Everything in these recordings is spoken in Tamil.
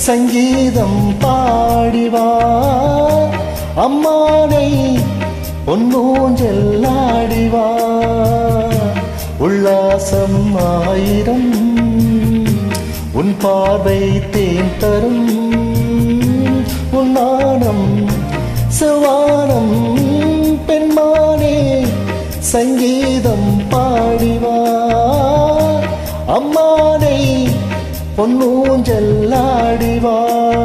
சங்கீதம் பாடிவா அம்மானை பொன்னூஞ்சல் ஆடிவா உல்லாசம் ஆயிரம் உன் பார்வை தேன் தரும் உன் நாணம் செவ்வானம் பெண்மானே சங்கீதம் பாடிவா அம்மானை பொன்னூஞ்சல் ஆடிவா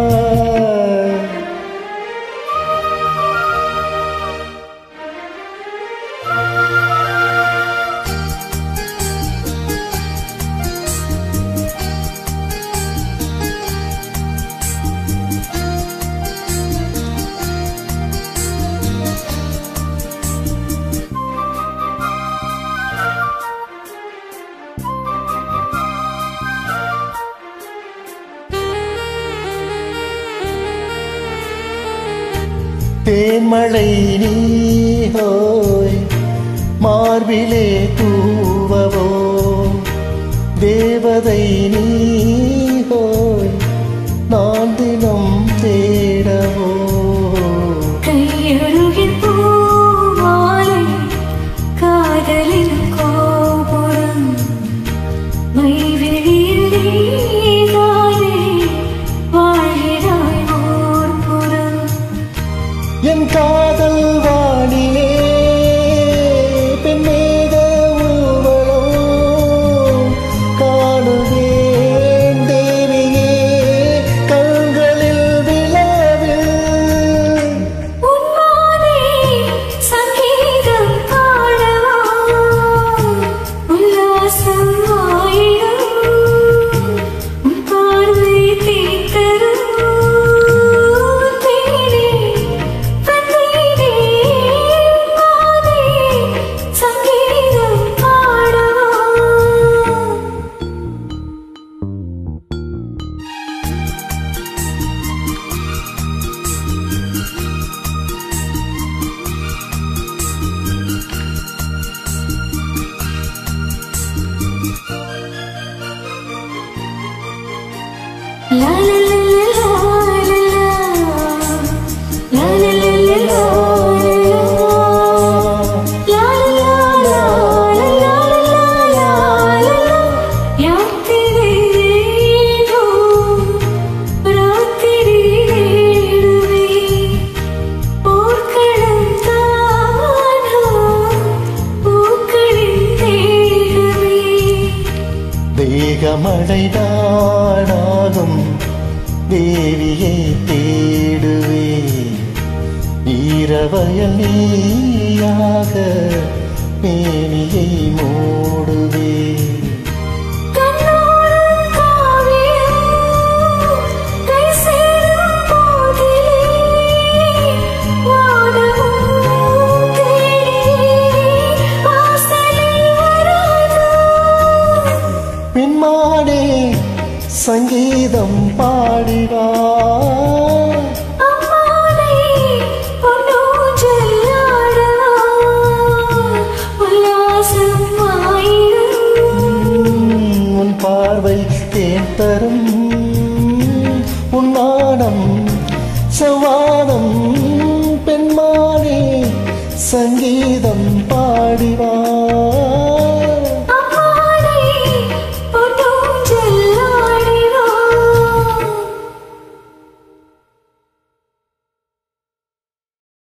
தேன்மழை நீஹோய் மார்பிலே தூவவோ தேவதை நீஹோய் நான் தினம் தேடவோ கையருகில் பூமாலை காதலின் கோபுரம் மைவிழியில் நீதானே வாழ்கிறாய் ஓர் புறம் என் காதல் வானிலே பெண்ணேக ஊர்வலோ காணுவேன் தேவியே கண்களில் விழாவில் உன்மானே சங்கீதம் பாடவா உல்லாசம் ஆயிரம் உன் பார்வை தீத்தரும் தேனே தந்தீனே மானே சங்கீதம் பாடவா La la la la la la la la la la la la la la la la யாத்திரேனோ ராத்திரி வேடுவே போர்க்களம் தானோ பூக்களின் தேகமே தேகமடைதானாகும் தேவியை தேடுவே ஈரவயல் நீயாக மேனியை மூடுவே கண்ணோரம் காவியம் கை சேரும் போதிலே வானமும் தேடி வாசலில் வராதோ பின்மானே சங்கீதம் பாடிவா அம்மானை பொன்னூஞ்சல் ஆடவா உல்லாசம் ஆயிரம் உன் பார்வை தேன் தரும் உன் நாணம் செவ்வானம் பெண்மானே சங்கீதம் பாடிவா